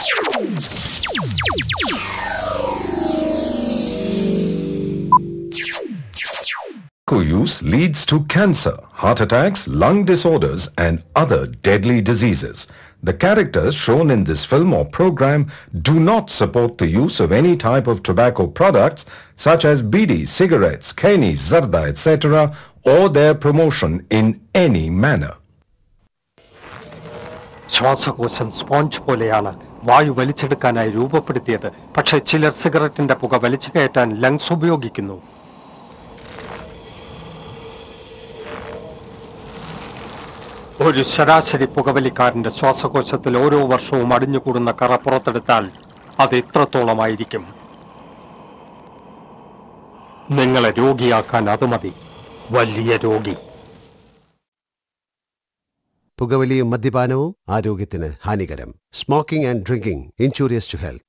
Tobacco use leads to cancer, heart attacks, lung disorders, and other deadly diseases. The characters shown in this film or program do not support the use of any type of tobacco products such as bidi, cigarettes, keni, zarda, etc., or their promotion in any manner. ശ്വാസകോശം sponge പോലെയാണ് വായു വലിച്ചെടുക്കാനായി രൂപപ്പെടുത്തിയത് പക്ഷേ ചിലർ സിഗരറ്റിന്റെ പുക വലിച്ചു കയറ്റാൻ lungs ഉപയോഗിക്കുന്നു ഒരു ശരാശരി പുകവലിക്കാരന്റെ ശ്വാസകോശത്തിൽ ഓരോ വർഷവും അടിഞ്ഞുകൂടുന്ന കറ പുറത്തെടുത്താൽ അത് ഇത്രത്തോളമായിരിക്കും നിങ്ങളെ രോഗിയാക്കാൻ അത് മതി വലിയ രോഗി പുകവലിയും മദ്യപാനവും ആരോഗ്യത്തിന് ഹാനികരം smoking and drinking injurious to health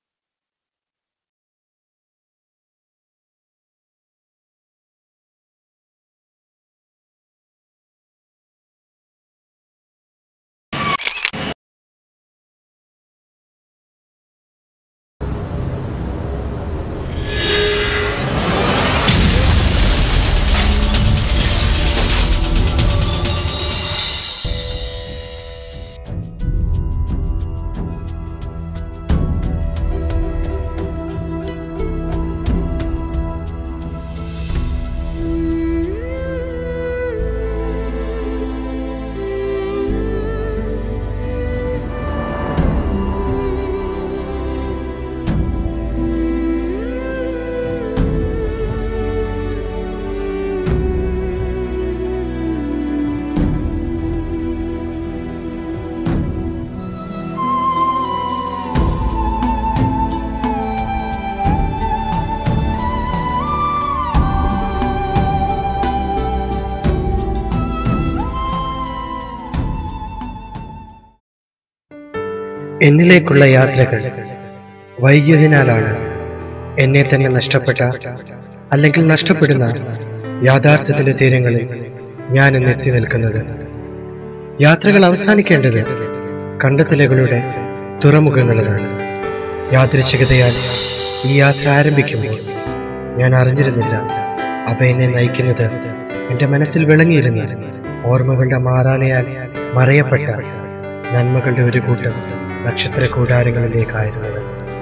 എന്നിലേക്കുള്ള യാത്രകൾ വൈകിയതിനാലാണ് എന്നെ തന്നെ നഷ്ടപ്പെട്ട അല്ലെങ്കിൽ നഷ്ടപ്പെടുന്ന യാഥാർത്ഥ്യത്തിന്റെ തീരങ്ങളിൽ ഞാൻ ഇന്ന് എത്തി നിൽക്കുന്നത് യാത്രകൾ അവസാനിക്കേണ്ടത് കണ്ടെത്തലുകളുടെ തുറമുഖങ്ങളിലാണ് യാദൃച്ഛികതയാൽ ഈ യാത്ര ആരംഭിക്കുമ്പോൾ ഞാൻ അറിഞ്ഞിരുന്നില്ല അവ എന്നെ നയിക്കുന്നത് എൻ്റെ മനസ്സിൽ വിളങ്ങിയിരുന്ന ഓർമ്മകളുടെ മാറാലയാൽ മറയപ്പെട്ട നന്മകളുടെ ഒരു കൂട്ടം നക്ഷത്ര കൂടാരങ്ങളിലേക്കായിരുന്നത്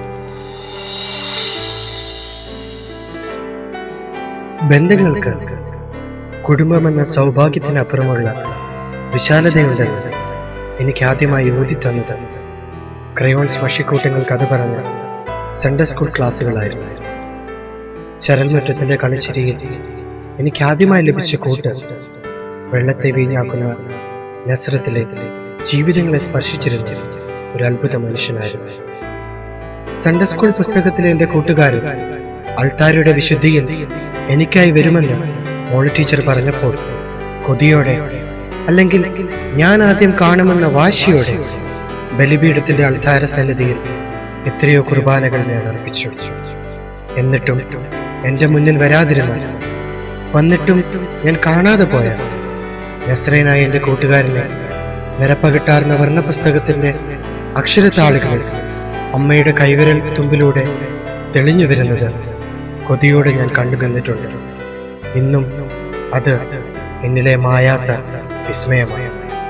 ബന്ധങ്ങൾക്ക് കുടുംബമെന്ന സൗഭാഗ്യത്തിനപ്പുറമുള്ള വിശാലതയുണ്ടെന്ന് എനിക്ക് ആദ്യമായി ഊതി തന്നത് ക്രയോൺസ് മഷിക്കൂട്ടങ്ങൾ കഥ പറഞ്ഞ സൺഡേ സ്കൂൾ ക്ലാസ്സുകളായിരുന്നു ചരൽമുറ്റത്തിന്റെ കളിച്ചിരിയിൽ എനിക്ക് ആദ്യമായി ലഭിച്ച കൂട്ട് വെള്ളത്തെ വീഞ്ഞാക്കുന്ന നസ്രത്തിലെ ജീവിതങ്ങളെ സ്പർശിച്ചിരുന്ന ഒരു അത്ഭുത മനുഷ്യനായിരുന്നു സൺഡേ സ്കൂൾ പുസ്തകത്തിലെ എൻ്റെ കൂട്ടുകാരൻ അൾത്താരയുടെ വിശുദ്ധിയിൽ എനിക്കായി വരുമെന്ന് മോളി ടീച്ചർ പറഞ്ഞപ്പോൾ കൊതിയോടെ അല്ലെങ്കിൽ ഞാൻ ആദ്യം കാണുമെന്ന വാശിയോടെ ബലിപീഠത്തിന്റെ അൾത്താര സന്നിധിയിൽ എത്രയോ കുർബാനകൾ ഞാൻ അർപ്പിച്ചു എന്നിട്ടും എൻ്റെ മുന്നിൽ വരാതിരുന്ന വന്നിട്ടും ഞാൻ കാണാതെ പോയ നസ്രേനായ എൻ്റെ കൂട്ടുകാരനെ നിരപ്പകിട്ടാർന്ന വർണ്ണപുസ്തകത്തിന്റെ അക്ഷരത്താളുകളിൽ അമ്മയുടെ കൈവിരൽ തുമ്പിലൂടെ തെളിഞ്ഞു വരുന്നത് കൊതിയോടെ ഞാൻ കണ്ടു നിന്നിട്ടുണ്ട് ഇന്നും അത് എന്നിലെ മായാത്ത വിസ്മയമാണ്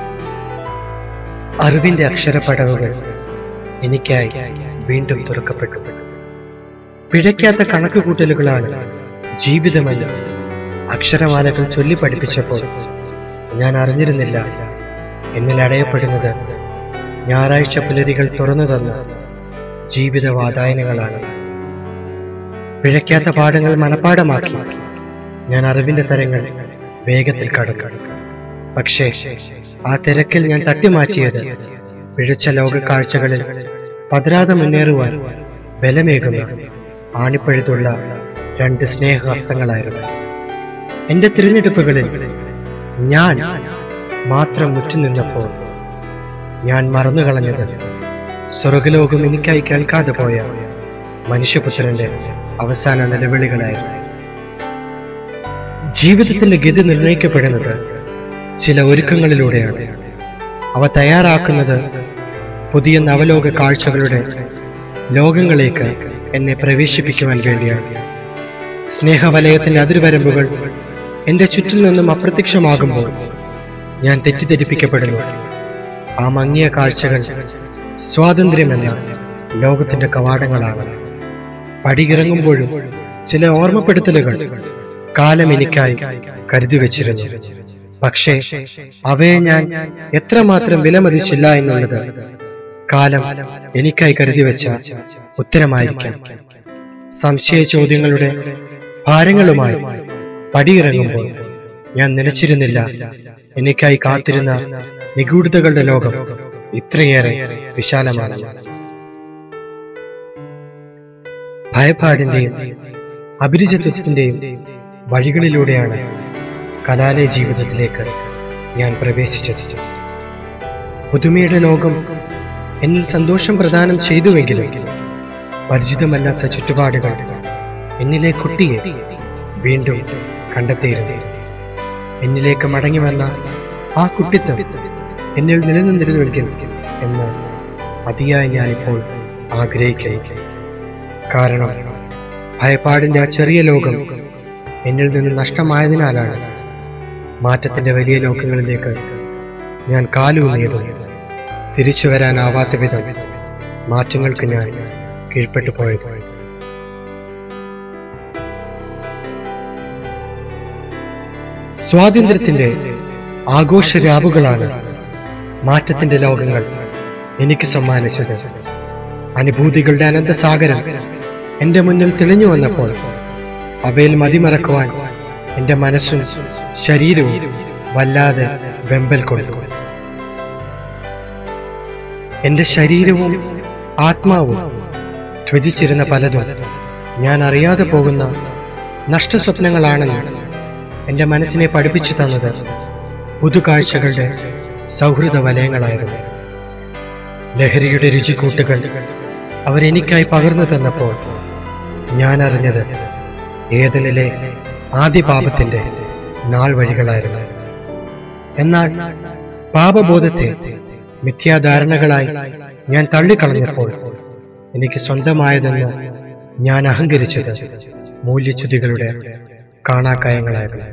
അറിവിന്റെ അക്ഷരപ്പടവുകൾ എനിക്കായി വീണ്ടും തുറക്കപ്പെട്ടു പിഴയ്ക്കാത്ത കണക്കുകൂട്ടലുകളാണ് ജീവിതമെന്ന് അക്ഷരമാലകൾ ചൊല്ലി പഠിപ്പിച്ചപ്പോൾ ഞാൻ അറിഞ്ഞിരുന്നില്ല എന്നിൽ അടയപ്പെടുന്നത് ഞായറാഴ്ച പുലരികൾ തുറന്നു തന്ന ജീവിത വാതായനങ്ങളാണ് പിഴയ്ക്കാത്ത പാഠങ്ങൾ മനഃപ്പാടമാക്കി ഞാൻ അറിവിന്റെ തരങ്ങൾ വേഗത്തിൽ കടക്കും പക്ഷേ ആ തിരക്കിൽ ഞാൻ തട്ടിമാറ്റിയത് പിഴച്ച ലോകക്കാഴ്ചകളിൽ പതരാതെ മുന്നേറുവാൻ ബലമേകുന്ന ആണിപ്പഴുതുള്ള രണ്ട് സ്നേഹഹസ്തങ്ങളായിരുന്നു എന്റെ തിരഞ്ഞെടുപ്പുകളിൽ ഞാൻ മാത്രം മുറ്റുനിന്നപ്പോൾ ഞാൻ മറന്നുകളഞ്ഞത് സ്വർഗലോകം എനിക്കായി കേൾക്കാതെ പോയ മനുഷ്യപുത്രന്റെ അവസാന നിലവിളികളായിരുന്നു ജീവിതത്തിന്റെ ഗതി നിർണയിക്കപ്പെടുന്നത് ചില ഒരുക്കങ്ങളിലൂടെയാണ് അവ തയ്യാറാക്കുന്നത് പുതിയ നവലോക കാഴ്ചകളുടെ ലോകങ്ങളിലേക്ക് എന്നെ പ്രവേശിപ്പിക്കുവാൻ വേണ്ടിയാണ് സ്നേഹവലയത്തിന്റെ അതിർവരമ്പുകൾ എന്റെ ചുറ്റിൽ നിന്നും അപ്രത്യക്ഷമാകുമ്പോൾ ഞാൻ തെറ്റിദ്ധരിപ്പിക്കപ്പെടുന്നു ആ മങ്ങിയ കാഴ്ചകൾ സ്വാതന്ത്ര്യമെന്ന ലോകത്തിന്റെ കവാടങ്ങളാണ് പടിയിറങ്ങുമ്പോഴും ചില ഓർമ്മപ്പെടുത്തലുകൾ കാലം എനിക്കായി കരുതി വച്ചിരുന്നു പക്ഷേ അവയെ ഞാൻ എത്രമാത്രം വിലമതിച്ചില്ല എന്നുള്ളത് കാലം എനിക്കായി കരുതി വെച്ച ഉത്തരമായിരിക്കാം സംശയ ചോദ്യങ്ങളുടെ ഭാരങ്ങളുമായി പടിയിറങ്ങുമ്പോൾ ഞാൻ നനച്ചിരുന്നില്ല എനിക്കായി കാത്തിരുന്ന നിഗൂഢതകളുടെ ലോകം ഇത്രയേറെ വിശാലമാണ് ഭയപ്പാടിന്റെയും അഭിരുചിത്വത്തിന്റെയും വഴികളിലൂടെയാണ് കലാലയ ജീവിതത്തിലേക്ക് ഞാൻ പ്രവേശിച്ചത് പുതുമയുടെ ലോകം എന്നിൽ സന്തോഷം പ്രദാനം ചെയ്തുവെങ്കിലും പരിചിതമല്ലാത്ത ചുറ്റുപാടുകൾ എന്നിലെ കുട്ടിയെ വീണ്ടും കണ്ടെത്തിയിരുന്നു എന്നിലേക്ക് മടങ്ങി വന്ന ആ കുട്ടിത്വം എന്നിൽ നിലനിന്നിരുന്നുവെങ്കിൽ എന്ന് അതിയായി ഞാനിപ്പോൾ ആഗ്രഹിക്കുന്നു കാരണം ഭയപ്പാടിന്റെ ആ ചെറിയ ലോകം എന്നിൽ നിന്ന് നഷ്ടമായതിനാലാണ് മാറ്റത്തിന്റെ വലിയ ലോകങ്ങളിലേക്ക് ഞാൻ കാലൂന്നിയതും തിരിച്ചു വരാനാവാത്ത വിധം മാറ്റങ്ങൾക്ക് ഞാൻ കീഴ്പ്പെട്ടു പോയത് സ്വാതന്ത്ര്യത്തിന്റെ ആഘോഷ രാവുകളാണ് മാറ്റത്തിന്റെ ലോകങ്ങൾ എനിക്ക് സമ്മാനിച്ചത് അനുഭൂതികളുടെ അനന്തസാഗരം എന്റെ മുന്നിൽ തെളിഞ്ഞു വന്നപ്പോൾ അവയിൽ മതിമറക്കുവാൻ എന്റെ മനസ്സും ശരീരവും വല്ലാതെ വെമ്പൽ കൊണ്ടു എന്റെ ശരീരവും ആത്മാവും ത്വജിച്ചിരുന്ന പലതും ഞാൻ അറിയാതെ പോകുന്ന നഷ്ടസ്വപ്നങ്ങളാണെന്ന് എന്റെ മനസ്സിനെ പഠിപ്പിച്ചു തന്നത് പുതുകാഴ്ചകളുടെ സൗഹൃദ വലയങ്ങളായിരുന്നു ലഹരിയുടെ രുചിക്കൂട്ടുകൾ അവരെനിക്കായി പകർന്നു തന്നപ്പോൾ ഞാൻ അറിഞ്ഞത് ഏതനിലെ ആദ്യ പാപത്തിന്റെ നാൾ വഴികളായിരുന്നു എന്നാൽ പാപബോധത്തെ മിഥ്യാധാരണകളായി ഞാൻ തള്ളിക്കളഞ്ഞപ്പോൾ എനിക്ക് സ്വന്തമായതെന്ന് ഞാൻ അഹങ്കരിച്ചത് മൂല്യച്യുതികളുടെ കാണാക്കായങ്ങളായിരുന്നു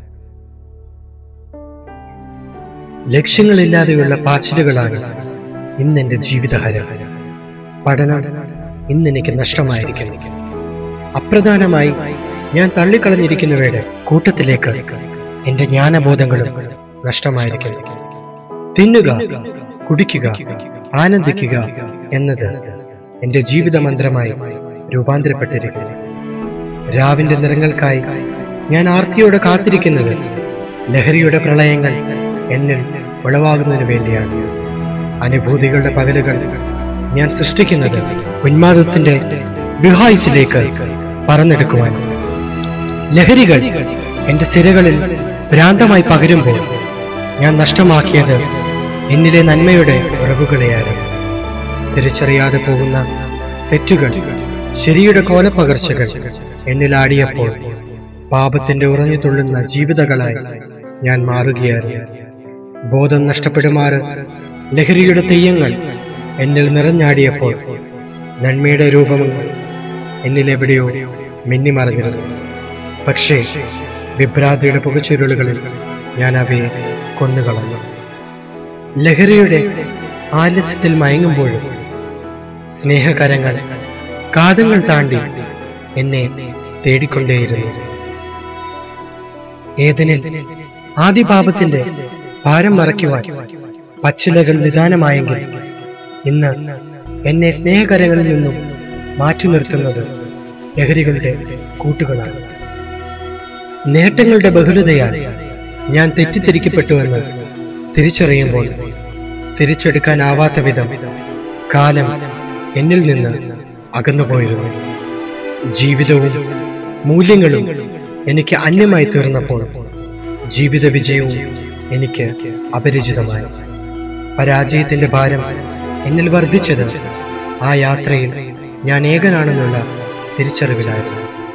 ലക്ഷ്യങ്ങളില്ലാതെയുള്ള പാച്ചിലുകളാണ് ഇന്നെന്റെ ജീവിതഹരം പഠനം ഇന്നെനിക്ക് നഷ്ടമായിരിക്കുന്നു അപ്രധാനമായി ഞാൻ തള്ളിക്കളഞ്ഞിരിക്കുന്നവയുടെ കൂട്ടത്തിലേക്ക് എന്റെ ജ്ഞാനബോധങ്ങളും നഷ്ടമായിരിക്കുന്നു തിന്നുക കുടിക്കുക ആനന്ദിക്കുക എന്നത് എന്റെ ജീവിത മന്ത്രമായി രൂപാന്തരപ്പെട്ടിരിക്കുന്നു രാവിന്റെ നിറങ്ങൾക്കായി ഞാൻ ആർത്തിയോടെ കാത്തിരിക്കുന്നത് ലഹരിയുടെ പ്രളയങ്ങൾ എന്നിൽ ഉളവാകുന്നതിന് വേണ്ടിയാണ് അനുഭൂതികളുടെ പകലുകൾ ഞാൻ സൃഷ്ടിക്കുന്നത് ഉന്മാദത്തിന്റെ വിഹായുസിലേക്ക് പറന്നെടുക്കുവാൻ ലഹരികൾ എന്റെ സിരകളിൽ ഭ്രാന്തമായി പകരുമ്പോൾ ഞാൻ നഷ്ടമാക്കിയത് എന്നിലെ നന്മയുടെ ഉറവുകളെയായിരുന്നു തിരിച്ചറിയാതെ പോകുന്ന തെറ്റുകൾ ശരിയുടെ കോലപ്പകർച്ചകൾ എന്നിലാടിയപ്പോൾ പാപത്തിന്റെ ഉറഞ്ഞു തുള്ളുന്ന ജീവിതങ്ങളായി ഞാൻ മാറുകയായിരുന്നു ബോധം നഷ്ടപ്പെടുമാറ് ലഹരിയുടെ തെയ്യങ്ങൾ എന്നിൽ നിറഞ്ഞാടിയപ്പോൾ നന്മയുടെ രൂപങ്ങൾ എന്നിൽ എവിടെയോ മിന്നിമറഞ്ഞിരുന്നു പക്ഷേ വിഭ്രാന്തിയുടെ പുകച്ചുരുളുകളിൽ ഞാൻ അവയെ കൊന്നുകളഞ്ഞു ലഹരിയുടെ ആലസ്യത്തിൽ മയങ്ങുമ്പോഴും സ്നേഹകരങ്ങൾ കാതങ്ങൾ താണ്ടി എന്നെ തേടിക്കൊണ്ടേയിരുന്നു ഏതിനിൽ ആദിപാപത്തിന്റെ ഭാരം മറയ്ക്കുവാൻ പച്ചിലകൾ നിദാനമായെങ്കിൽ ഇന്ന് എന്നെ സ്നേഹകരങ്ങളിൽ നിന്നും മാറ്റി നിർത്തുന്നത് ലഹരികളുടെ കൂട്ടുകളാണ് നേട്ടങ്ങളുടെ ബഹുലതയാൽ ഞാൻ തെറ്റിദ്ധരിക്കപ്പെട്ടുവെന്ന് തിരിച്ചറിയുമ്പോൾ തിരിച്ചെടുക്കാനാവാത്ത വിധം കാലം എന്നിൽ നിന്ന് അകന്നുപോയിരുന്നു ജീവിതവും മൂല്യങ്ങളും എനിക്ക് അന്യമായി തീർന്നപ്പോൾ ജീവിത വിജയവും എനിക്ക് അപരിചിതമായി പരാജയത്തിന്റെ ഭാരം എന്നിൽ വർദ്ധിച്ചത് ആ യാത്രയിൽ ഞാൻ ഏകനാണെന്നുള്ള തിരിച്ചറിവിലായിരുന്നു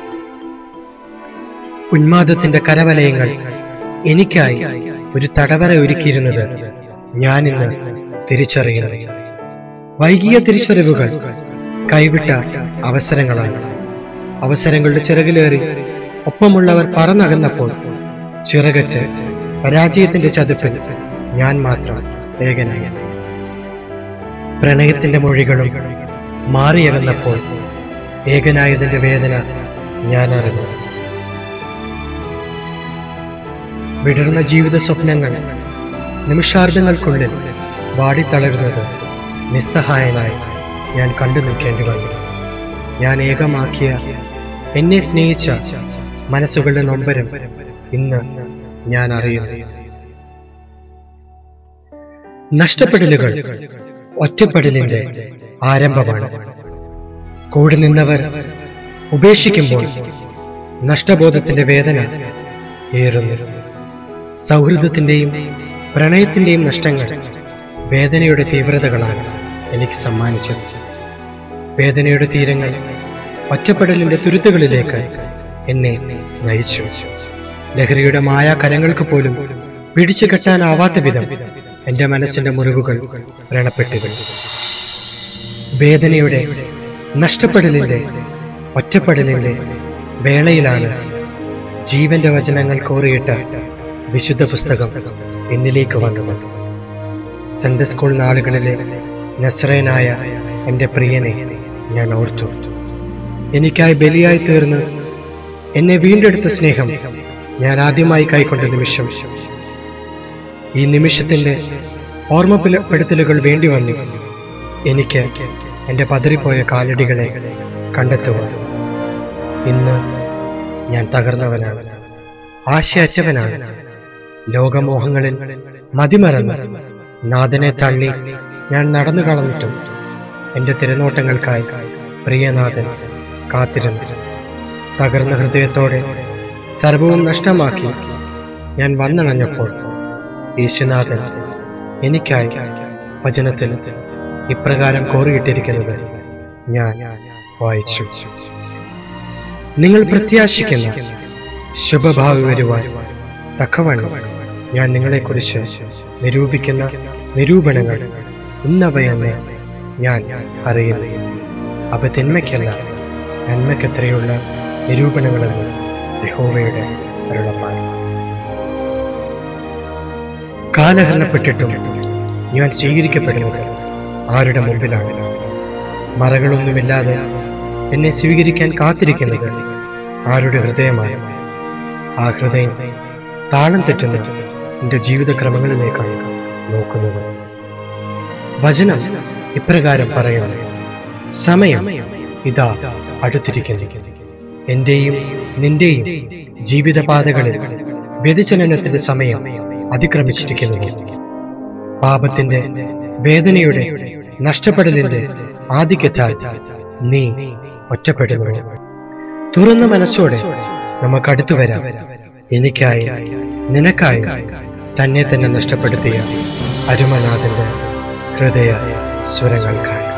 ഉന്മാദത്തിന്റെ കരവലയങ്ങൾ എനിക്കായി ഒരു തടവര ഒരുക്കിയിരുന്നത് ഞാനിന്ന് തിരിച്ചറിയുന്നു വൈകിയ തിരിച്ചറിവുകൾ കൈവിട്ട അവസരങ്ങളാണ് അവസരങ്ങളുടെ ചിറകിലേറി ഒപ്പമുള്ളവർ പറന്നകന്നപ്പോൾ ചിറകറ്റ് പരാജയത്തിന്റെ ചതുപ്പിൽ ഞാൻ മാത്രം ഏകനായി പ്രണയത്തിന്റെ മൊഴികളും മാറിയകന്നപ്പോൾ ഏകനായതിന്റെ വേദന ഞാൻ അറിഞ്ഞു വിടർന്ന ജീവിത സ്വപ്നങ്ങൾ നിമിഷാർദ്ധങ്ങൾക്കുള്ളിൽ വാടിത്തളരുന്നത് നിസ്സഹായനായി ഞാൻ കണ്ടു നിൽക്കേണ്ടി വന്നു ഞാൻ ഏകമാക്കിയ എന്നെ സ്നേഹിച്ച മനസ്സുകളുടെ നൊമ്പരം ഇന്ന് ഞാൻ അറിയുന്നു നഷ്ടപ്പെടലുകൾ ഒറ്റപ്പെടലിന്റെ ആരംഭമാണ് കൂടെ നിന്നവർ ഉപേക്ഷിക്കുമ്പോൾ നഷ്ടബോധത്തിന്റെ വേദന ഏറുന്നു സൗഹൃദത്തിന്റെയും പ്രണയത്തിന്റെയും നഷ്ടങ്ങൾ വേദനയുടെ തീവ്രതകളാണ് എനിക്ക് സമ്മാനിച്ചത് വേദനയുടെ തീരങ്ങൾ ഒറ്റപ്പെടലിന്റെ തുരുത്തുകളിലേക്ക് എന്നെ നയിച്ചു ലഹരിയുടെ മായാ കരങ്ങൾക്ക് പോലും പിടിച്ചു കെട്ടാനാവാത്ത വിധം എന്റെ മനസ്സിന്റെ മുറിവുകൾ വ്രണപ്പെട്ടിരുന്നു വേദനയുടെ നഷ്ടപ്പെടലിന്റെ ഒറ്റപ്പെടലിന്റെ വേളയിലാണ് ജീവന്റെ വചനങ്ങൾ കോറിയിട്ട വിശുദ്ധ പുസ്തകം എന്നിലേക്ക് വന്നത് സൺഡേ സ്കൂൾ നാളുകളിലെ നസ്രയനായ എൻ്റെ പ്രിയനെ ഞാൻ ഓർത്തു എനിക്കായി ബലിയായി തീർന്ന് എന്നെ വീണ്ടെടുത്ത സ്നേഹം ഞാൻ ആദ്യമായി കൈക്കൊണ്ട നിമിഷം ഈ നിമിഷത്തിന്റെ ഓർമ്മപ്പെടുത്തലുകൾ വേണ്ടി വന്നു എനിക്ക് എൻ്റെ പതറിപ്പോയ കാലടികളെ കണ്ടെത്തുവാൻ ഇന്ന് ഞാൻ തകർന്നവനാണ് ആശയറ്റവനാണ് ലോകമോഹങ്ങളിൽ മതിമറന്ന് നാഥനെ തള്ളി ഞാൻ നടന്നു കളഞ്ഞിട്ടും എൻ്റെ തിരനോട്ടങ്ങൾക്കായി പ്രിയനാഥൻ കാത്തിരുന്നു തകർന്ന ഹൃദയത്തോടെ സർവവും നഷ്ടമാക്കി ഞാൻ വന്നണഞ്ഞപ്പോൾ യേശുനാഥൻ എനിക്കായി വചനത്തിൽ ഇപ്രകാരം കോറിയിട്ടിരിക്കുന്നത് ഞാൻ വായിച്ചു നിങ്ങൾ പ്രത്യാശിക്കുന്ന ശുഭഭാവി വരുവാൻ തക്കവണ്ണം ഞാൻ നിങ്ങളെക്കുറിച്ച് നിരൂപിക്കുന്ന നിരൂപണങ്ങൾ ഇന്നവയെന്ന് ഞാൻ അറിയുന്നു അവ തിന്മയ്ക്കല്ല നന്മയ്ക്കെത്രയുള്ള നിരൂപണങ്ങളെന്ന് യഹോവയുടെ അരുളപ്പാട് കാലഹരണപ്പെട്ടിട്ടും ഞാൻ സ്വീകരിക്കപ്പെടുന്നത് ആരുടെ മുമ്പിലാണ് മറകളൊന്നുമില്ലാതെ എന്നെ സ്വീകരിക്കാൻ കാത്തിരിക്കുന്നത് ആരുടെ ഹൃദയമാണ് ആ ഹൃദയം താളം തെറ്റുന്ന എന്റെ ജീവിതക്രമങ്ങളിലേക്കാണ് നോക്കുന്നത് വചനം ഇപ്രകാരം പറയുന്നു സമയം ഇതാ അടുത്തിരിക്കുന്നു എന്റെയും നിന്റെയും ജീവിതപാതകളിൽ വ്യതിചലനത്തിന്റെ സമയം അതിക്രമിച്ചിരിക്കുന്നു പാപത്തിന്റെ വേദനയുടെ നഷ്ടപ്പെടലിന്റെ ആധിക്യത്താൽ നീ ഒറ്റപ്പെടുന്നു തുറന്ന മനസ്സോടെ നമുക്ക് അടുത്തു വരാം എനിക്കായി നിനക്കായി തന്നെ തന്നെ നഷ്ടപ്പെടുത്തിയ അരുമനാഥന്റെ ഹൃദയ സ്വരങ്ങൾക്കായി